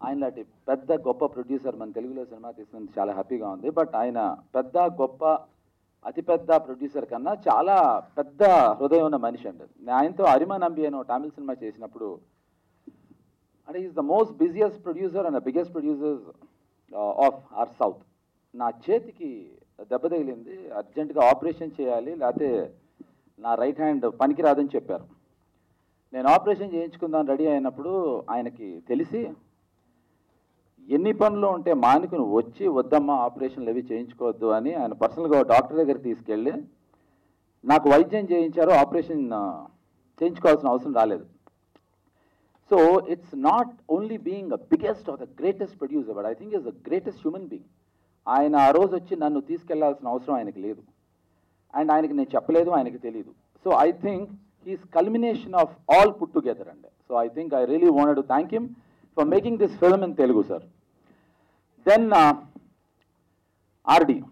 ఆయన లాంటి పెద్ద గొప్ప ప్రొడ్యూసర్ మన తెలుగులో సినిమా తీసినందుకు చాలా హ్యాపీగా ఉంది బట్ ఆయన పెద్ద గొప్ప అతిపెద్ద ప్రొడ్యూసర్ కన్నా చాలా పెద్ద హృదయం ఉన్న మనిషి అండి నేను ఆయనతో అరిమా నంబి అని ఒక తమిళ సినిమా చేసినప్పుడు అంటే is the most busiest producer and biggest producer of our south నా చేతికి దెబ్బ తగిలింది అర్జెంటుగా ఆపరేషన్ చేయాలి లేకపోతే నా రైట్ హ్యాండ్ పనికిరాదని చెప్పారు నేను ఆపరేషన్ చేయించుకుందాం రెడీ అయినప్పుడు ఆయనకి తెలిసి ఎన్ని పనులు ఉంటే మానుకుని వచ్చి వద్దమ్మా ఆపరేషన్లు అవి చేయించుకోవద్దు అని ఆయన పర్సనల్గా డాక్టర్ దగ్గరికి తీసుకెళ్ళి నాకు వైద్యం చేయించారు ఆపరేషన్ ఆ, చేయించుకోవాల్సిన అవసరం రాలేదు so it's not only being a biggest of the greatest producer but I think is the greatest human being ఆయన ఆ రోజు వచ్చి నన్ను తీసుకెళ్లాల్సిన అవసరం ఆయనకి లేదు అండ్ ఆయనకి నేను చెప్పలేదు ఆయనకి తెలియదు so I think he's culmination of all put together అండి so I think I really wanted to thank him for making this film in Telugu sir then RD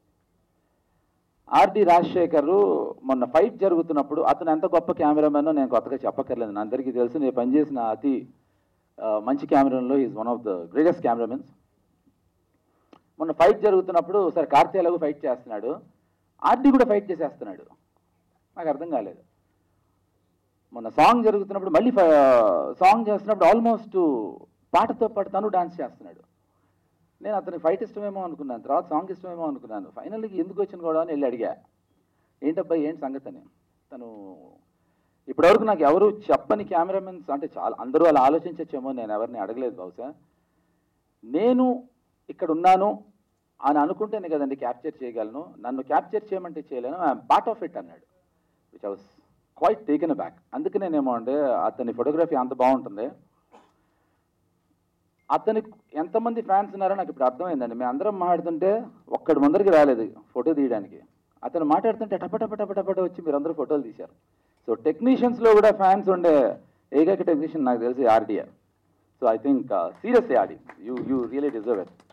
RD Rajasekhar మొన్న ఫైట్ జరుగుతున్నప్పుడు అతను ఎంత గొప్ప కెమెరామెన్ నేను కొత్తగా చెప్పక్కర్లేదు నా అందరికీ తెలుసు నేను పనిచేసిన అతి ఆ, మంచి కెమెరాలో is one of the greatest cameramens మొన్న ఫైట్ జరుగుతున్నప్పుడు సరే కార్తీ ఎలాగో ఫైట్ చేస్తున్నాడు ఆర్డి కూడా ఫైట్ చేసేస్తున్నాడు నాకు అర్థం కాలేదు మొన్న సాంగ్ జరుగుతున్నప్పుడు మళ్ళీ సాంగ్ చేస్తున్నప్పుడు ఆల్మోస్ట్ పాటతో పాటు తను డాన్స్ చేస్తున్నాడు నేను అతనికి ఫైట్ ఇష్టమేమో అనుకున్నాను తర్వాత సాంగ్ ఇష్టమేమో అనుకున్నాను ఫైనల్కి ఎందుకు వచ్చిన కూడా అని వెళ్ళి అడిగా ఏంటబ్బా ఏంటి సంగతి అని తను ఇప్పటివరకు నాకు ఎవరు చెప్పని కెమెరామెన్స్ అంటే చాలా అందరూ అలా ఆలోచించచ్చేమో నేను ఎవరిని అడగలేదు బహుశా నేను ఇక్కడ ఉన్నాను అని అనుకుంటేనే కదండి క్యాప్చర్ చేయగలను నన్ను క్యాప్చర్ చేయమంటే చేయలేను ఐఎమ్ పార్ట్ ఆఫ్ ఇట్ అన్నాడు which I was quite taken back అందుకనేనేమో అంటే అతని ఫోటోగ్రఫీ అంత బాగుంటుంది అతనికి ఎంతమంది ఫ్యాన్స్ ఉన్నారో నాకు ఇప్పుడు అర్థమైందండి మేము అందరం మాట్లాడుతుంటే ఒక్కడి ముందరికి రాలేదు ఫోటో తీయడానికి అతను మాట్లాడుతుంటే టప టప టప టపట వచ్చి మీరు అందరూ ఫోటోలు తీశారు సో టెక్నీషియన్స్లో కూడా ఫ్యాన్స్ ఉండే ఏకైక టెక్నీషియన్ నాకు తెలిసి ఆర్డియా సో ఐ థింక్ సీరియస్లీ ఆడి you you really deserve it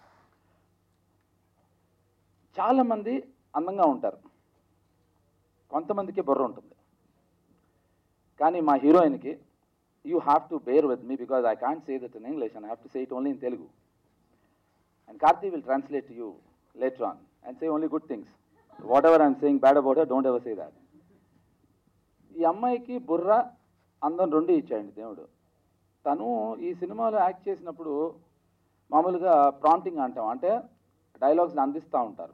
చాలామంది అందంగా ఉంటారు కొంతమందికి బుర్ర ఉంటుంది కానీ మా హీరోయిన్కి you have to bear with me because I can't say that in English and have to say it only in Telugu and Karthi will translate you later on and say only good things whatever I'm saying bad about don't ever say that ఈ అమ్మాయికి బుర్ర అందం రెండు ఇచ్చాయండి దేవుడు తను ఈ సినిమాలో act చేసినప్పుడు మామూలుగా ప్రాంప్టింగ్ అంటాం అంటే డైలాగ్స్ని అందిస్తూ ఉంటారు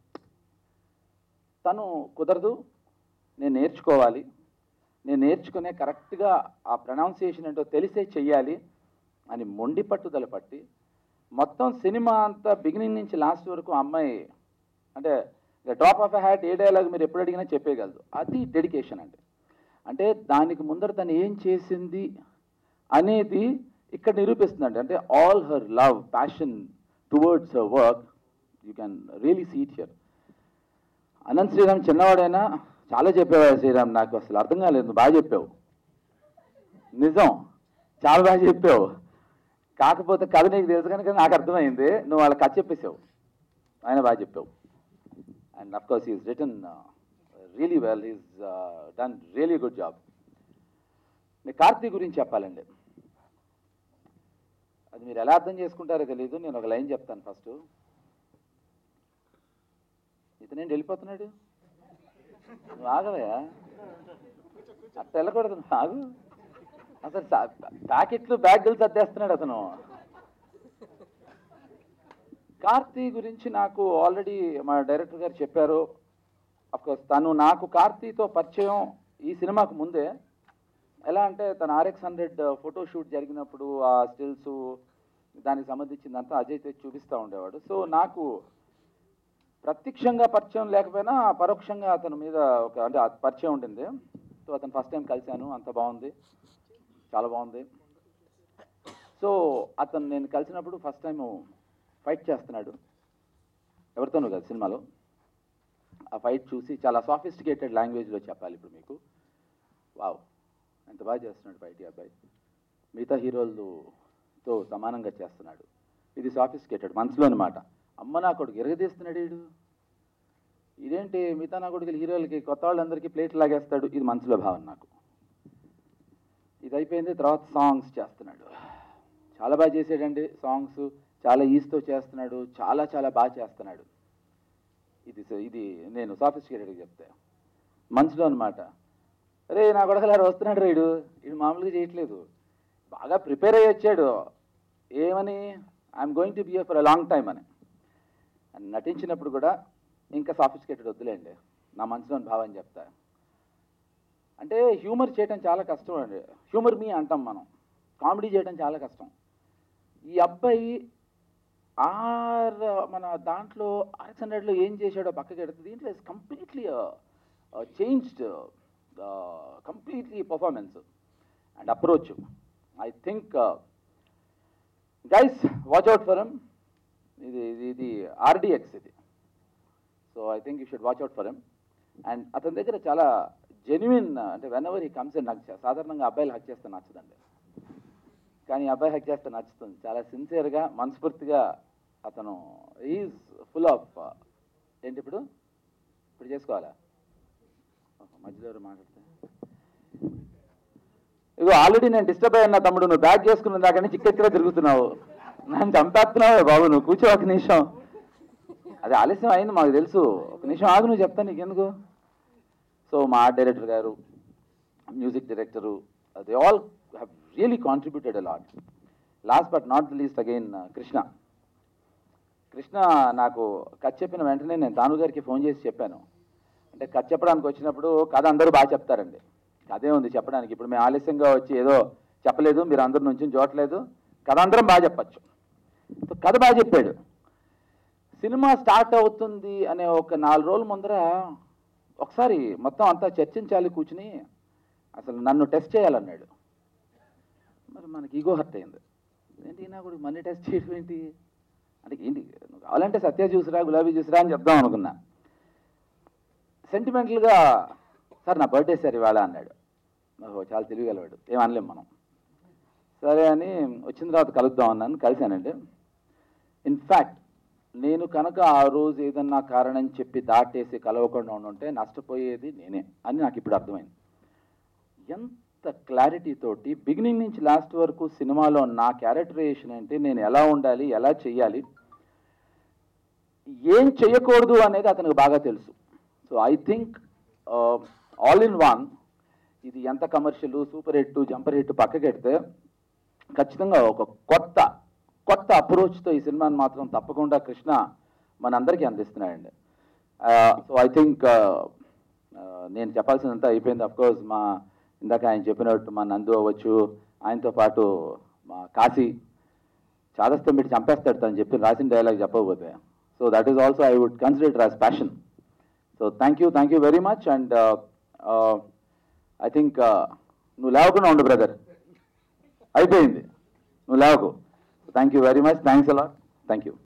తను కుదరదు నేను నేర్చుకోవాలి నేను నేర్చుకునే కరెక్ట్గా ఆ ప్రొనౌన్సియేషన్ ఏంటో తెలిసే చెయ్యాలి అని మొండి పట్టుదల పట్టి మొత్తం సినిమా అంతా బిగినింగ్ నుంచి లాస్ట్ వరకు ఆ అమ్మాయి అంటే డ్రాప్ ఆఫ్ ఎ హ్యాట్ ఏ డైలాగ్ మీరు ఎప్పుడు అడిగినా చెప్పేయగలదు అది డెడికేషన్ అండి అంటే దానికి ముందర తను ఏం చేసింది అనేది ఇక్కడ నిరూపిస్తుందండి అంటే all her love passion towards her work you can really see it here Anant Sriram చిన్నవాడైనా చాలా చెప్పేవాడు శ్రీరామ్ నాకు అసలు అర్థం కాలేదు నువ్వు బాగా చెప్పావు నిజం చాలా బాగా చెప్పావు కాకపోతే కథ నీకు తెలుసు కనుక నాకు అర్థమైంది నువ్వు వాళ్ళకి కథ చెప్పేసావు ఆయన బాగా చెప్పావు and of course is return really well is done really good job మీ కార్తీ గురించి చెప్పాలండి అది మీరు ఎలా అర్థం చేసుకుంటారో తెలియదు నేను ఒక లైన్ చెప్తాను ఫస్ట్ ఇతనేంటి వెళ్ళిపోతున్నాడు నువ్వు ఆగవయా అట్ట వెళ్ళకూడదు నువ్వు ఆగు అసలు సా- ప్యాకెట్లు బ్యాగులు సర్దేస్తున్నాడు అతను కార్తీ గురించి నాకు ఆల్రెడీ మా డైరెక్టర్ గారు చెప్పారు కోర్స్ తను నాకు కార్తీతో పరిచయం ఈ సినిమాకు ముందే ఎలా అంటే తన ఆర్ఎక్స్ హండ్రెడ్ ఫోటో షూట్ జరిగినప్పుడు ఆ స్టిల్స్ దానికి సంబంధించిందంతా అజయ్ తెచ్చి చూపిస్తూ ఉండేవాడు సో నాకు ప్రత్యక్షంగా పరిచయం లేకపోయినా పరోక్షంగా అతని మీద ఒక అంటే ఆ పరిచయం ఉండింది సో అతను ఫస్ట్ టైం కలిశాను అంత బాగుంది చాలా బాగుంది సో అతను నేను కలిసినప్పుడు ఫస్ట్ టైం ఫైట్ చేస్తున్నాడు ఎవరితోనూ కాదు సినిమాలో ఆ ఫైట్ చూసి చాలా సాఫిస్టికేటెడ్ లాంగ్వేజ్లో చెప్పాలి ఇప్పుడు మీకు వావ్ ఎంత బాగా చేస్తున్నాడు ఫైట్ ఈ అబ్బాయి మిగతా హీరోలతో సమానంగా చేస్తున్నాడు ఇది సాఫిస్టికేటెడ్ మనసులోని మాట అమ్మ నా కొడుకు ఎరగదీస్తున్నాడు వీడు ఇదేంటి మిగతా నా కొడుకులు హీరోలకి కొత్త వాళ్ళందరికీ ప్లేట్ లాగేస్తాడు ఇది మనసులో భావన నాకు ఇది అయిపోయింది తర్వాత సాంగ్స్ చేస్తున్నాడు చాలా బాగా చేసాడండి సాంగ్స్ చాలా ఈస్తో చేస్తున్నాడు చాలా చాలా బాగా చేస్తున్నాడు ఇది స- ఇది నేను సాఫిస్టికేటెడ్గా చెప్తా మనసులో అనమాట అరే నా కొడకలారు వస్తున్నాడు రైడు ఇది మామూలుగా చేయట్లేదు బాగా ప్రిపేర్ అయ్యి వచ్చాడు ఏమని I'm going to bear for a long time అని అని నటించినప్పుడు కూడా ఇంకా సాఫిస్టికేటెడ్ వద్దులేండి నా మనసులోని భావం చెప్తా అంటే హ్యూమర్ చేయడం చాలా కష్టం అండి హ్యూమర్ మీ అంటాం మనం కామెడీ చేయడం చాలా కష్టం ఈ అబ్బాయి ఆర్ మన దాంట్లో ఆర్ఎక్స్ హండ్రెడ్లో ఏం చేశాడో పక్కకి ఎడుతుంది దీంట్లో is completely changed completely performance and approach I think guys watch out for him ఇది ఇది ఇది ఆర్డిఎక్స్ ఇది so I think you should watch out for him and అతని దగ్గర చాలా జెన్యున్ అంటే whenever he comes and నాకు చా- సాధారణంగా అబ్బాయిలు హక్ చేస్తే నచ్చదండి కానీ ఈ అబ్బాయి హక్ చేస్తే నచ్చుతుంది చాలా సిన్సియర్గా మనస్ఫూర్తిగా అతను ఈజ్ ఫుల్ ఆఫ్ ఏంటి ఇప్పుడు ఇప్పుడు చేసుకోవాలా ఓహో, మధ్యలో ఎవరు మాట్లాడితే ఇగో ఆల్రెడీ నేను డిస్టర్బ్ అయ్యా తమ్ముడు నువ్వు బ్యాగ్ చేసుకున్న దాకా చిక్కెత్తిగా తిరుగుతున్నావు నన్ను చంపేస్తున్నావు బాబు నువ్వు కూర్చో ఒక నిమిషం అది ఆలస్యం అయింది మాకు తెలుసు ఒక నిమిషం ఆగు నువ్వు చెప్తా నీకెందుకు సో మా ఆర్ట్ డైరెక్టర్ గారు music director they all have really contributed a lot last but not the least again Krishna Krishna నాకు కథ చెప్పిన వెంటనే నేను తాను గారికి ఫోన్ చేసి చెప్పాను అంటే కథ చెప్పడానికి వచ్చినప్పుడు కథ అందరూ బాగా చెప్తారండి కథే ఉంది చెప్పడానికి ఇప్పుడు మేము ఆలస్యంగా వచ్చి ఏదో చెప్పలేదు మీరు అందరి నుంచి చూడట్లేదు కథ అందరం బాగా చెప్పచ్చు సో కథ బాగా చెప్పాడు సినిమా స్టార్ట్ అవుతుంది అనే ఒక నాలుగు రోజుల ముందర ఒకసారి మొత్తం అంతా చర్చించాలి కూర్చుని అసలు నన్ను టెస్ట్ చేయాలన్నాడు మరి మనకి ఈగో హర్ట్ అయింది ఏంటి నా కూడా మనీ టెస్ట్ చేయడం ఏంటి అంటే ఏంటి నువ్వు కావాలంటే సత్య చూసిరా గులాబీ చూసిరా అని చెప్దాం అనుకున్నా సెంటిమెంటల్గా సార్ నా బర్త్డే సార్ ఇవాళ అన్నాడు ఓహో చాలా తెలియగలవాడు ఏం అనలేం మనం సరే అని వచ్చిన తర్వాత కలుద్దాం అన్నాను కలిశానండి ఇన్ఫ్యాక్ట్ నేను కనుక ఆ రోజు ఏదన్నా కారణం చెప్పి దాటేసి కలవకుండా ఉండుంటే నష్టపోయేది నేనే అని నాకు ఇప్పుడు అర్థమైంది ఎంత క్లారిటీ తోటి బిగినింగ్ నుంచి లాస్ట్ వరకు సినిమాలో నా క్యారెక్టరైజేషన్ ఏంటి నేను ఎలా ఉండాలి ఎలా చెయ్యాలి ఏం చేయకూడదు అనేది అతనికి బాగా తెలుసు so I think all in one ఇది ఎంత commercial super hit jumper hit పక్కకెడితే ఖచ్చితంగా ఒక కొత్త కొత్త అప్రోచ్తో ఈ సినిమాని మాత్రం తప్పకుండా కృష్ణ మనందరికీ అందిస్తున్నాడండి సో ఐ థింక్ నేను చెప్పాల్సినంత అయిపోయింది అఫ్ కోర్స్ మా ఇందాక ఆయన చెప్పినట్టు మా నందు అవ్వచ్చు ఆయనతో పాటు మా కాశీ చాదస్తం పెట్టి చంపేస్తాడు తను చెప్పి రాసిన డైలాగ్ చెప్పకపోతే so that is also I would consider as passion so thank you thank you very much and I think నువ్వు లేవకుండా ఉండు బ్రదర్ అయిపోయింది నువ్వు లేవకు thank you very much thanks అలా థ్యాంక్ యూ